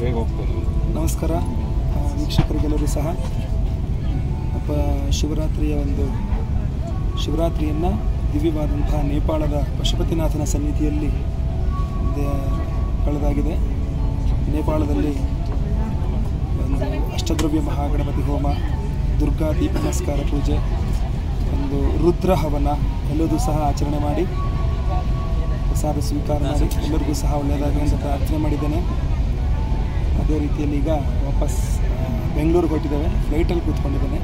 ಬೇಗ ಹೋಗ್ತೇನೆ ನಮಸ್ಕಾರ ಆ, ವೀಕ್ಷಕರಿಗೆಲ್ಲರೂ ಸಹ ಅಪ್ಪ ಶಿವರಾತ್ರಿಯ ಒಂದು ಶಿವರಾತ್ರಿಯನ್ನು ದಿವ್ಯವಾದಂತಹ ನೇಪಾಳದ ಪಶುಪತಿನಾಥನ ಸನ್ನಿಧಿಯಲ್ಲಿ ದೇ- ಕಳೆದಾಗಿದೆ ನೇಪಾಳದಲ್ಲಿ ಒಂದು ಅಷ್ಟದ್ರವ್ಯ ಮಹಾಗಣಪತಿ ಹೋಮ ದುರ್ಗಾ ದೀಪ ನಮಸ್ಕಾರ ಪೂಜೆ ಒಂದು ರುದ್ರ ಹವನ ಎಲ್ಲದೂ ಸಹ ಆಚರಣೆ ಮಾಡಿ ಪ್ರಸಾದ ಸ್ವೀಕಾರ ಮಾಡಿ ಎಲ್ಲರಿಗೂ ಸಹ ಒಳ್ಳೆಯದಾಗಲಿ ಅಂತ ಪ್ರಾರ್ಥನೆ ಮಾಡಿದ್ದೇನೆ ಅದೇ ರೀತಿಯಲ್ಲಿ ಈಗ ವಾಪಸ್ ಆ, ಬೆಂಗಳೂರಿಗೆ ಹೊರಟಿದ್ದೇವೆ ಫ್ಲೈಟಲ್ಲಿ ಕೂತ್ಕೊಂಡಿದ್ದೇನೆ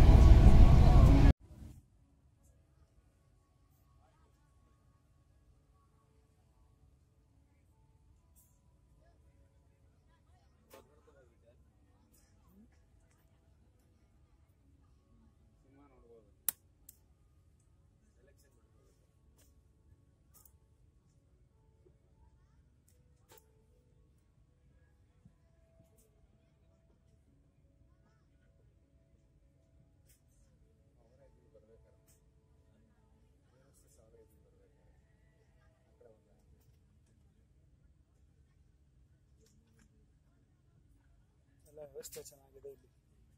ಎಲ್ಲ ವ್ಯವಸ್ಥೆ ಚೆನ್ನಾಗಿದೆ ಇಲ್ಲಿ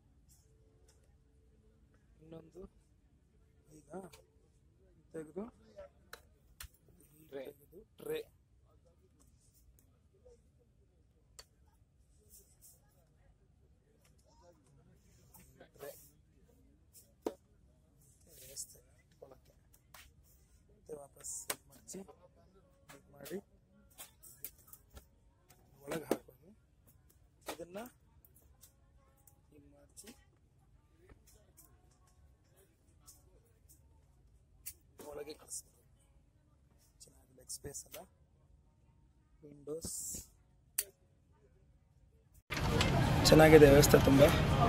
ಇನ್ನೊಂದು ಈಗ ತೆಗೆದು ತೆಗೆದು ಟ್ರೇ ಟ್ರೇ ವ್ಯವಸ್ಥೆ ಇಟ್ಕೊಳ್ಳೋಕ್ಕೆ ಮತ್ತೆ ವಾಪಸ್ ಇದು ಮಡಚಿ ಇದು ಮಾಡಿ ಒಳಗೆ ಹಾಕೋದು ಇದನ್ನ ಹಿಂಗೆ ಮಾಡಿಸಿ ಒಳಗೆ ಕಳಿಸ್ಬೋದು ಚೆನ್ನಾಗಿ ಲೆಗ್ ಸ್ಪೇಸ್ ಅಲ್ಲ ವಿಂಡೋಸ್ ಚೆನ್ನಾಗಿದೆ ವ್ಯವಸ್ಥೆ ತುಂಬ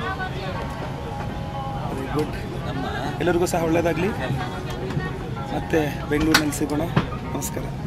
ವೆರಿ ಗುಡ್ ಎಲ್ಲರಿಗೂ ಸಹ ಒಳ್ಳೆಯದಾಗಲಿ ಮತ್ತೆ ಬೆಂಗಳೂರಿನಲ್ಲಿ ಸಿಗೋಣ ನಮಸ್ಕಾರ